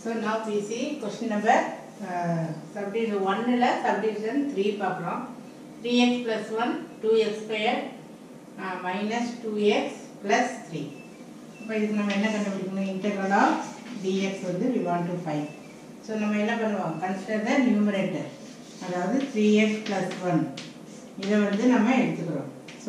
So now we see question number uh, subdivision 1 ல subdivision 3 பார்க்குறோம் 3x plus 1 2x square uh, minus 2x plus 3 இப்போ இதுக்கு நம்ம என்ன கண்டுபிடிக்கணும் integral of dx வந்து we want to find so நம்ம என்ன பண்ணுவோம் கன்சிடர் த நியூமரேட்டர் அதாவது 3x plus 1 இதை வந்து நம்ம எடுத்துக்கிறோம் ஸோ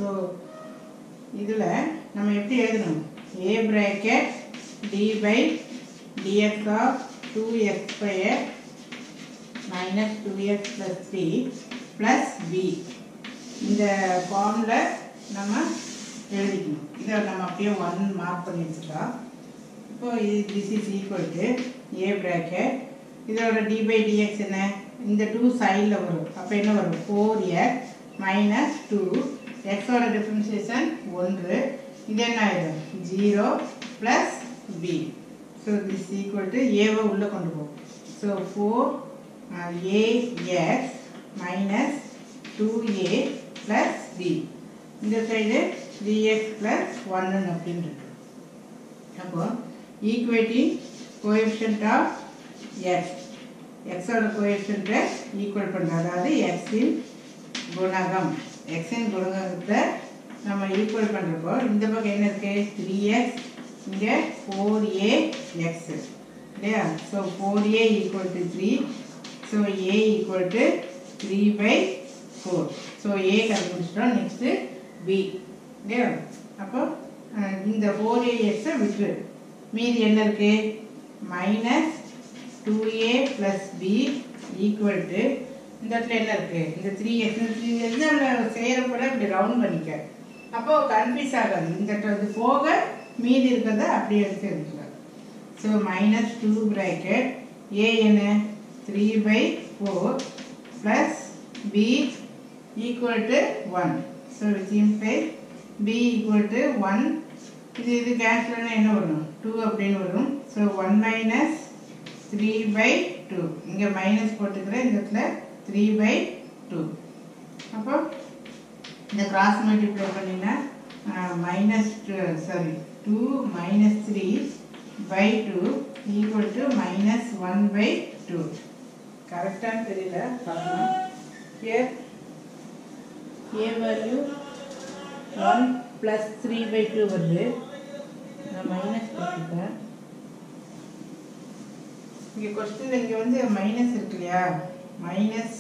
இதில் நம்ம எப்படி எழுதணும் a bracket d by dx of 2x square minus 2x plus 3 plus b இந்த ஃபார்மில் நம்ம எழுதிக்கணும் இதை நம்ம அப்படியே ஒன் மார்க் பண்ணி வச்சுக்கலாம் இப்போ இது this is equal to a bracket இதோட டி பை டிஎக்ஸ் என்ன இந்த டூ சைடில் வரும் அப்போ என்ன வரும் ஃபோர் எக்ஸ் மைனஸ் டூ எக்ஸோட டிஃப்ரென்சியேஷன் ஒன்று இது என்ன ஆயிடும் zero plus b so this equal to ஏவை உள்ளே கொண்டு போகும் so four a x minus two a plus b இந்த சைடு த்ரீ எக்ஸ் ப்ளஸ் ஒன்னு அப்படின்னு இருக்கு அப்போ ஈக்குவேட்டிங் கோஎஃபிஷியன்ட் ஆஃப் எக்ஸ் எக்ஸோட கோஎஃபிஷியன்ட்டை ஈக்குவல் பண்ணுறோம் அதாவது எக்ஸின் குணகம் எக்ஸின் குணகத்தை நம்ம ஈக்குவல் பண்ணுறப்போ இந்த பக்கம் என்ன இருக்கு த்ரீ எக்ஸ் இங்கே ஃபோர் ஏ எக்ஸ் இல்லையா so four a equal to three so a equal to three by four so a கண்டுபிடிச்சிட்டோம் நெக்ஸ்ட்டு பி இல்லையா அப்போ அஹ், இந்த ஃபோர் ஏ எக்ஸை விட்டுரு மீதி என்ன இருக்கு minus two a plus b equal to இந்த இடத்துல என்ன இருக்கு இந்த த்ரீ எக்ஸ் த்ரீ எக்ஸாமில் செய்கிறப்பட இப்படி ரவுண்ட் பண்ணிக்க அப்போ கன்ஃபியூஸ் ஆகாது இந்த இடத்துல இது போக மீதி இருக்கிறத அப்படியே எடுத்து எடுத்துக்கலாம் so minus two bracket a என்ன three by four plus b equal to one so which implies b equal to one இது இது கேன்சல்னா என்ன வரும் டூ அப்படின்னு வரும் so one minus three by two இங்கே மைனஸ் போட்டுக்கிறேன் இந்த இடத்துல த்ரீ பை டூ அப்போ இந்த கிராஸ் மல்டிப்ளை பண்ணினா minus sorry two minus three by two equal to minus one by two கரெக்டான்னு தெரியல பார்க்கலாம் here a value one plus three by two வருது நான் மைனஸ் போட்டுருக்கேன் இங்கே கொஸ்டின் இங்கே வந்து மைனஸ் இருக்கு இல்லையா மைனஸ்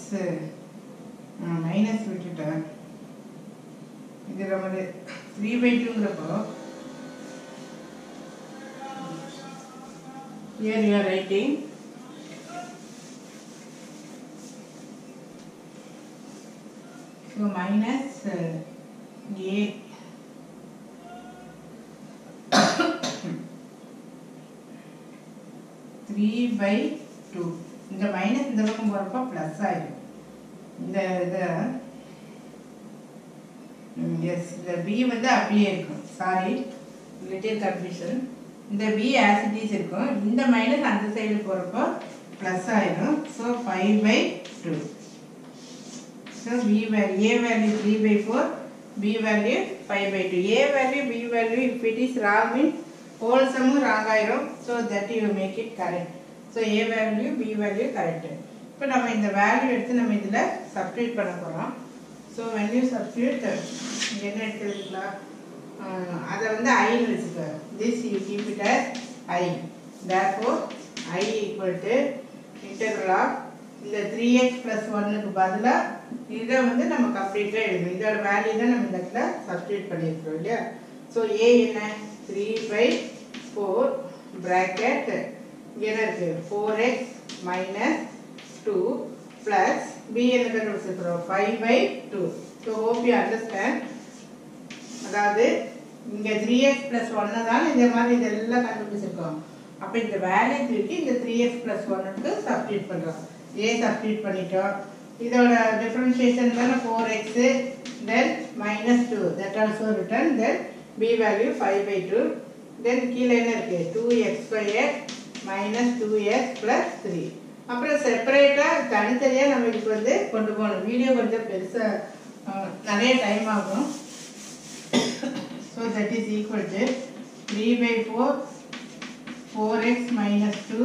மைனஸ் விட்டுட்டேன் இது நம்ம த்ரீ பை டூங்கிறப்போ here you are writing so minus uh, a three by two இந்த மைனஸ் இந்த பக்கம் போகிறப்போ ப்ளஸ் ஆயிடும் இந்த இதை எஸ் இந்த பி வந்து அப்படியே இருக்கும் சாரி லிட்டில் கன்ஃபியூஷன் இந்த பி ஆசிட்டிஸ் இருக்கும் இந்த மைனஸ் அந்த சைடு போகிறப்போ ப்ளஸ் ஆயிடும் so five by two so b value a value three by four b value five by two a value b value if it is wrong means whole சம்மும் wrong ஆயிரும் so that you make it correct so a value b value correct இப்போ நம்ம இந்த value எடுத்து நம்ம இதில் substitute பண்ண போகிறோம் ஸோ when you substitute இங்கே என்ன எடுத்துக்கலாம் அதை வந்து ஐன்னு வச்சுக்க this you keep it as I therefore I equal to interval of இந்த த்ரீ எக்ஸ் ப்ளஸ் ஒன்னுக்கு பதிலாக இதை வந்து நம்ம கம்ப்ளீட்டாக எழுதணும் இதோட வேல்யூ தான் நம்ம இந்த இடத்துல சப்ஸ்டியூட் பண்ணியிருக்கிறோம் இல்லையா ஸோ ஏ என்ன த்ரீ பை ஃபோர் ப்ராக்கெட் இங்கே என்ன இருக்குது four x minus two plus b என்ன கண்டுபிடிச்சிருக்கிறோம் five by two so hope you understand அதாவது இங்கே த்ரீ எக்ஸ் ப்ளஸ் ஒன்று தான் இந்த மாதிரி இதெல்லாம் கண்டுபிடிச்சிருக்கோம் அப்போ இந்த வேல்யூ தூக்கி இந்த த்ரீ எக்ஸ் ப்ளஸ் ஒன்னுக்கு சப்ஸ்டியூட் பண்ணுறோம் ஏ சப்ஸ்டியூட் பண்ணிட்டோம் இதோட டிஃப்ரென்ஷியேஷன் தானே four x then minus two that also written then b value five by two then கீழே என்ன இருக்குது two x square minus two x plus three அப்புறம் செப்பரேட்டாக தனித்தனியாக நம்ம இதுக்கு வந்து கொண்டு போகணும் வீடியோ கொஞ்சம் பெருசாக நிறைய டைம் ஆகும் so that is equal to three by four four x minus two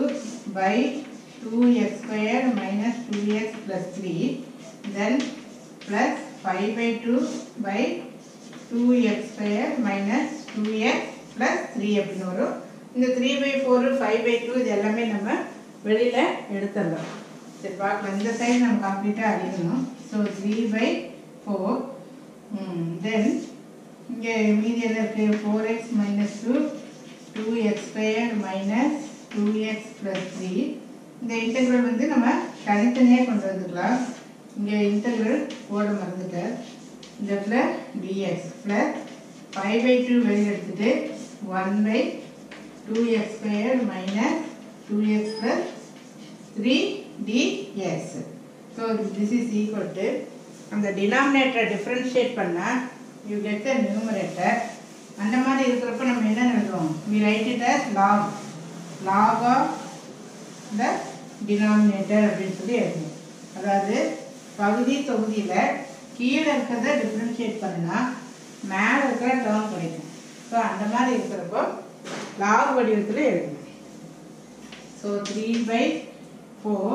by 2x square minus 2x plus 3 then plus 5 by 2 by 2x square minus 2x plus 3 அப்படின்னு வரும் இந்த 3 by 4 5 by 2 இது எல்லாமே நம்ம வெளியில் எடுத்துடலாம் சரி பார்க்கலாம் இந்த சைடு நம்ம கம்ப்ளீட்டாக அடிக்கணும் so three by four then இங்கே மீதி என்ன இருக்குது four x minus two two x square minus two x plus three இந்த இன்டெக்ரல் வந்து நம்ம தனித்தனியாக கொண்டு வந்துக்கலாம் இங்கே இன்டெக்ரல் போட மறந்துட்டேன் இந்த இடத்துல dx plus five by two வெளியே எடுத்துட்டு one by two x square minus two x plus three dx so this is equal to அந்த டினாமினேட்டரை டிஃப்ரென்ஷியேட் பண்ணால் யூ கெட் த நியூமரேட்டர் அந்த மாதிரி இருக்கிறப்ப நம்ம என்ன எழுதுவோம் we write it as log log of the denominator அப்படின்னு சொல்லி எழுதுவோம் அதாவது பகுதி தொகுதியில் கீழே இருக்கிறத டிஃப்ரென்ஷியேட் பண்ணால் மேலே இருக்கிற டேர்ம் கிடைக்கும் ஸோ அந்த மாதிரி இருக்கிறப்போ லாக் வடிவத்தில் எழுதணும் ஸோ த்ரீ பை ஃபோர்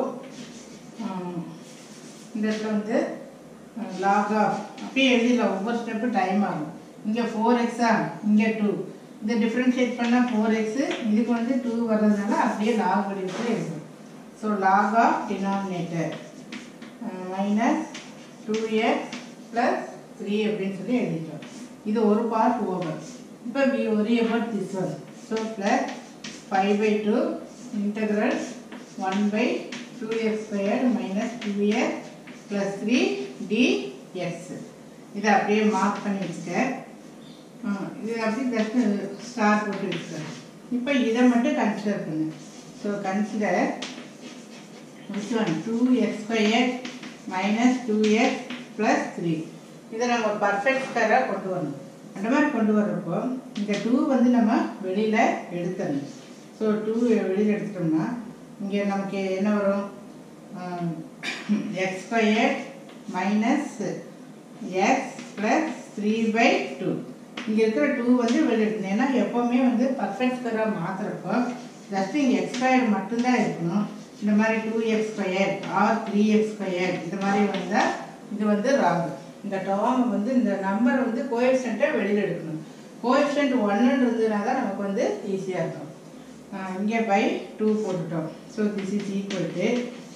இந்த இடத்துல வந்து லாக் ஆஃப் அப்படியே எழுதிடலாம் ஒவ்வொரு ஸ்டெப்பு டைம் ஆகும் இங்கே ஃபோர் எக்ஸா இங்கே டூ இதை டிஃப்ரென்ஷியேட் பண்ணால் ஃபோர் எக்ஸு இதுக்கு வந்து டூ வர்றதுனால அப்படியே லாக் வடிவத்தில் எழுதணும் so log of denominator minus two x plus three அப்படின்னு சொல்லி எழுதிட்டோம் இது ஒரு பார்ட் ஓவர் இப்போ we worry about this one so plus five by two integral one by two x square minus two x plus three dx இதை அப்படியே mark பண்ணி வச்சுட்டேன் ஆ, இது அப்படியே ஜஸ்ட் ஸ்டார் போட்டு வச்சுட்டேன் இப்போ இதை மட்டும் கன்சிடர் பண்ணு so consider which one 2x squared minus 2x plus 3 இதை நம்ம ஒரு பர்ஃபெக்ட் ஸ்கொயராக கொண்டு வரணும் அந்த மாதிரி கொண்டு வர்றப்போ இந்த டூ வந்து நம்ம வெளியில் எடுத்துடணும் ஸோ டூ வெளியில் எடுத்துட்டோம்னா இங்கே நமக்கு என்ன வரும் x square minus x plus three by two இங்கே இருக்கிற டூ வந்து வெளியே எடுக்கணும் ஏன்னா எப்போவுமே வந்து பர்ஃபெக்ட் ஸ்கொயராக மாற்றுறப்போ ஜஸ்ட் இங்கே எக்ஸ் ஸ்கொயர் மட்டும்தான் இருக்கணும் இந்த மாதிரி two x square or three x square இந்த மாதிரி வந்தால் இது வந்து ராங் இந்த டேர்ம் வந்து இந்த நம்பர் வந்து கோஎஃபிஷியண்ட்டை வெளியில் எடுக்கணும் கோஎஃபிஷியன்ட் ஒன்னு இருந்ததுனா தான் நமக்கு வந்து ஈஸியாக இருக்கும் இங்கே பை டூ போட்டுட்டோம் so this is equal to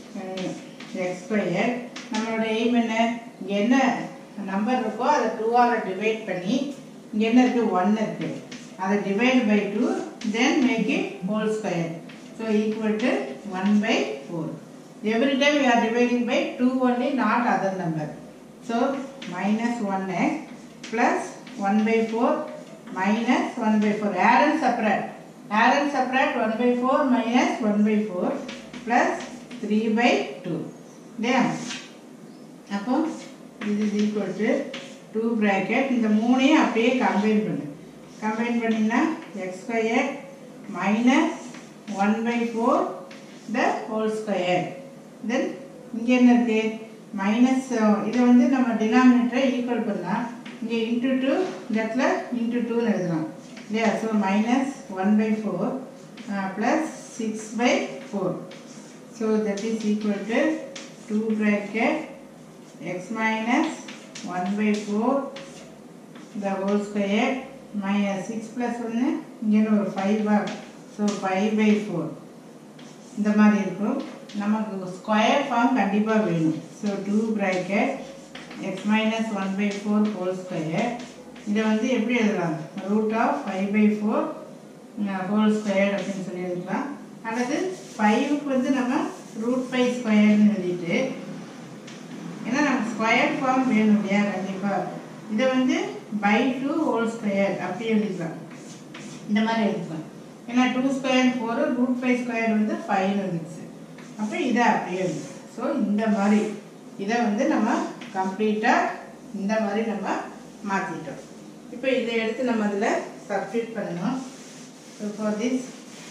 x square நம்மளோட எய்ம் என்ன இங்கே என்ன நம்பர் இருக்கோ அதை டூவால் டிவைட் பண்ணி இங்கே என்ன இருக்குது ஒன் இருக்குது அதை divide by two then make it whole square so equal to one by four every time you are dividing by two only not other number so minus one x plus one by four minus one by four add and separate add and separate one by four minus one by four plus three by two இல்லையா அப்போ இது is equal to two bracket இந்த மூணையும் அப்படியே combine பண்ணு combine பண்ணிங்கன்னா x square minus one by four the whole square then இங்கே என்ன இருக்கு மைனஸ் இதை வந்து நம்ம டினாமினேட்டரை ஈக்குவல் பண்ணால் இங்கே இன்ட்டு டூ இந்த இடத்துல இன்ட்டு டூன்னு எழுதலாம் இல்லையா so minus one by four plus six by four so that is equal to two bracket x minus one by four the whole square minus 6 plus 1 இங்கே ஒரு 5 ஸோ ஃபைவ் பை ஃபோர் இந்த மாதிரி இருக்கும் நமக்கு square form கண்டிப்பாக வேணும் so two bracket x minus one by four whole square இதை வந்து எப்படி எழுதலாம் root of five by four whole square அப்படின்னு சொல்லி எழுதலாம் அல்லது ஃபைவுக்கு வந்து நம்ம ரூட் ஃபைவ் ஸ்கொயர்னு எழுதிட்டு ஏன்னா நமக்கு ஸ்கொயர் ஃபார்ம் வேணும் இல்லையா கண்டிப்பாக இதை வந்து பை டூ ஹோல் ஸ்கொயர் அப்படி எழுதிக்கலாம் இந்த மாதிரி எழுதிக்கலாம் ஏன்னா two square four root five square வந்து ஃபைவ் வந்துச்சு அப்போ இதை அப்படியே எழுதிக்கலாம் ஸோ இந்த மாதிரி இதை வந்து நம்ம கம்ப்ளீட்டாக இந்த மாதிரி நம்ம மாற்றிட்டோம் இப்போ இதை எடுத்து நம்ம அதில் சப்ஸ்டியூட் பண்ணணும் ஸோ ஃபார் திஸ்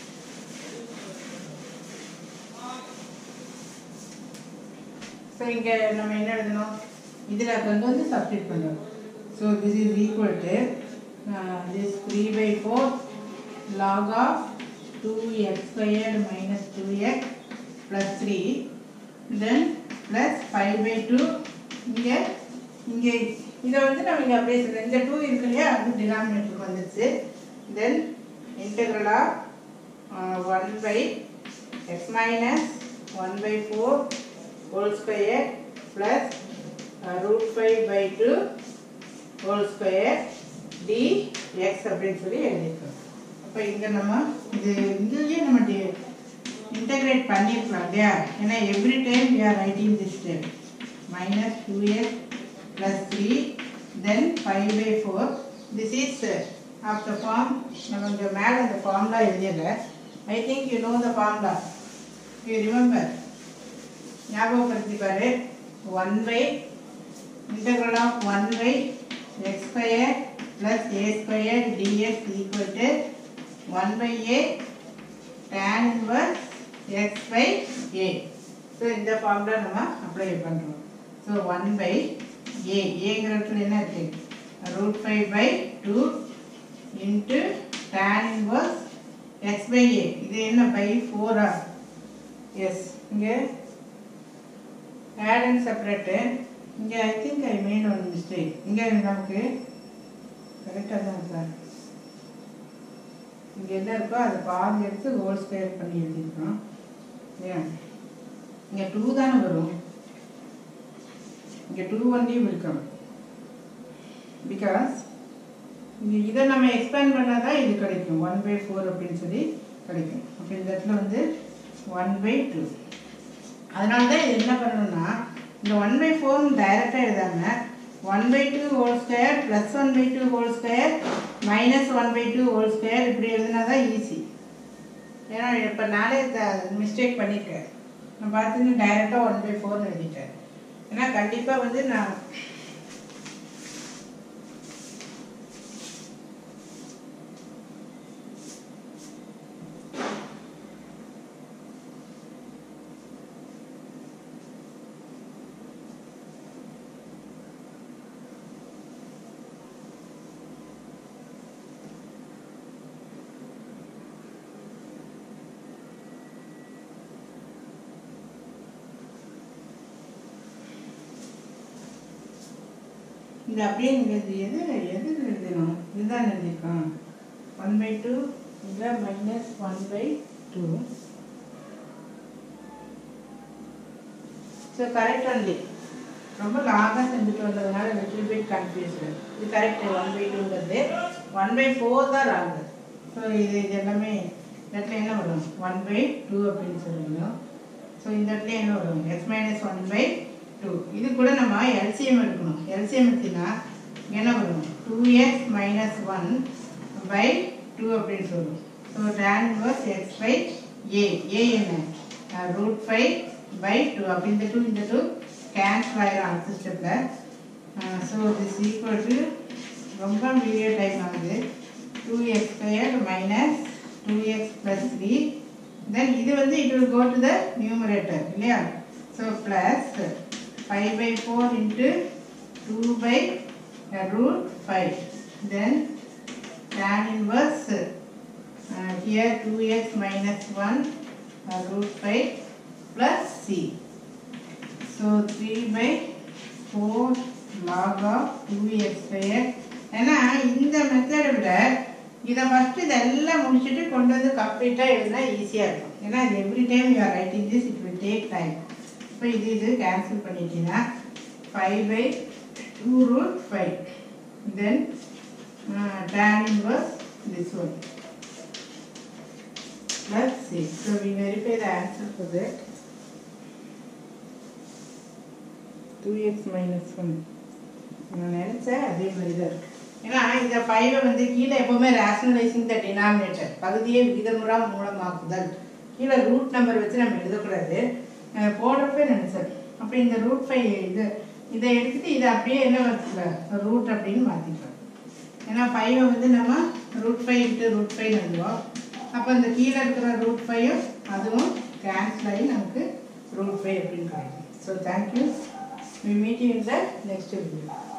ஸோ இங்கே நம்ம என்ன எழுதணும் இதில் கொண்டு வந்து சப்ஸ்டியூட் பண்ணுறோம் so this is equal to this three by four log of two x squared minus two x plus three then plus five by two இங்கே இங்கே இதை வந்து நம்ம இங்கே அப்படியே சொல்கிறோம் இந்த டூ இருக்கு இல்லையா அது டினாமினேட்டருக்கு வந்துடுச்சு then integral of one by x minus one by four whole square plus root five by two whole square d x அப்படின்னு சொல்லி எழுதியிருக்கோம் அப்போ இங்கே நம்ம இது இதுலேயே நம்ம டி இன்டகிரேட் பண்ணியிருக்கலாம் இல்லையா ஏன்னா every time we are writing this step minus 2x plus 3 then 5 by 4 this is uh, of the form நம்ம இங்கே மேலே அந்த ஃபார்முலா எழுதியல I think you know the formula you remember ஞாபகப்படுத்தி பாரு one by integral of one by x square plus a square dx equal to one by a tan inverse x by a so இந்த formula நம்ம apply பண்ணுறோம் so one by a ஏங்கிற இடத்துல என்ன இருக்கு root five by two into tan inverse x by a இது என்ன by ஃபோரா எஸ் இங்கே ஆட் அண்ட் செப்பரேட்டு இங்கே I think I made one mistake இங்கே நமக்கு கரெக்டாக தான் சார் இங்கே என்ன இருக்கோ அதை பாதி எடுத்து ஹோல் ஸ்கொயர் பண்ணி எழுதியிருக்கோம் ஏன் இங்கே டூ தானே வரும் இங்கே டூ ஒன்லி இருக்கும் பிகாஸ் இங்கே இதை நம்ம எக்ஸ்பேண்ட் பண்ணால் தான் இது கிடைக்கும் ஒன் பை ஃபோர் அப்படின்னு சொல்லி கிடைக்கும் அப்போ இந்த இடத்துல வந்து ஒன் பை டூ அதனால தான் இது என்ன பண்ணணும்னா இந்த ஒன் பை ஃபோர்னு டைரெக்டாக எழுதாமல் one by two whole square plus one by two whole square minus one by two whole square இப்படி எழுதினா தான் ஈஸி ஏன்னா இப்போ நானே மிஸ்டேக் பண்ணியிருக்கேன் நான் பார்த்துன்னு டைரெக்டாக ஒன் பை ஃபோர்னு எழுதிட்டேன் ஏன்னா கண்டிப்பாக வந்து நான் இந்த அப்படியே இங்கே இது எது எது எழுதணும் இதுதான் எழுதியிருக்கோம் ஒன் பை டூ இங்கே minus one by two so correct only ரொம்ப லாங்காக செஞ்சுட்டு வந்ததுனால லிட்டில் பிட் கன்ஃபியூஸ்டு இது கரெக்ட் ஒன் பை டூங்கிறது ஒன் பை ஃபோர் தான் ராங்கு ஸோ இது இது எல்லாமே இந்த இடத்துல என்ன வரும் ஒன் பை டூ அப்படின்னு சொல்லணும் ஸோ இந்த இடத்துல என்ன வரும் x minus one by two இது கூட நம்ம எல்சிஎம் எடுக்கணும் எல்சிஎம் எடுத்தினா என்ன வரும் two x minus one by two அப்படின்னு சொல்லுவோம் so tan inverse x by a a என்ன ரூட் ஃபைவ் பை டூ அப்போ இந்த டூ இந்த டூ கேன்சல் ஆகிடும் அடுத்த ஸ்டெப்பில் ஸோ திஸ் ஈக்குவல் டு ரொம்ப வீடியோ டைம் ஆகுது two x square minus two x plus three then இது வந்து it will go to the numerator இல்லையா so plus 5 by 4 into 2 by uh, root 5 then tan inverse uh, here 2x minus 1 uh, root 5 plus c so 3 by 4 log of 2x square ஏன்னா இந்த மெத்தடை விட இதை first இதெல்லாம் முடிச்சுட்டு கொண்டு வந்து கம்ப்ளீட்டாக எழுதினா ஈஸியாக இருக்கும் ஏன்னா இது every time you are writing this it will take time இப்போ இது இது கேன்சல் பண்ணிட்டீங்கன்னா five by two root five then tan inverse this one plus 6. So we verify the answer for that. 2x minus 1. நான் நினச்சேன் அதே மாதிரி தான் இருக்கு ஏன்னா இந்த ஃபைவை வந்து கீழே எப்போவுமே ரேஷனலைசிங் த டினாமினேட்டர் பகுதியை விகிதமுறா மூலமாக்குதல் கீழே ரூட் நம்பர் வச்சு நம்ம எழுதக்கூடாது அஹ் போடுறப்ப நினச்சேன் அப்போ இந்த ரூட் ஃபைவ் இது இதை எடுத்துட்டு இதை அப்படியே என்ன வச்சுக்கலாம் ரூட் அப்படின்னு மாற்றிக்கலாம் ஏன்னா ஃபைவை வந்து நம்ம root five into root five எழுதுவோம் அப்போ இந்த கீழே இருக்கிற ரூட் ஃபைவும் அதுவும் கேன்சல் ஆகி நமக்கு ரூட் ஃபைவ் அப்படின்னு கிடைக்கும் so thank you we meet you in the next video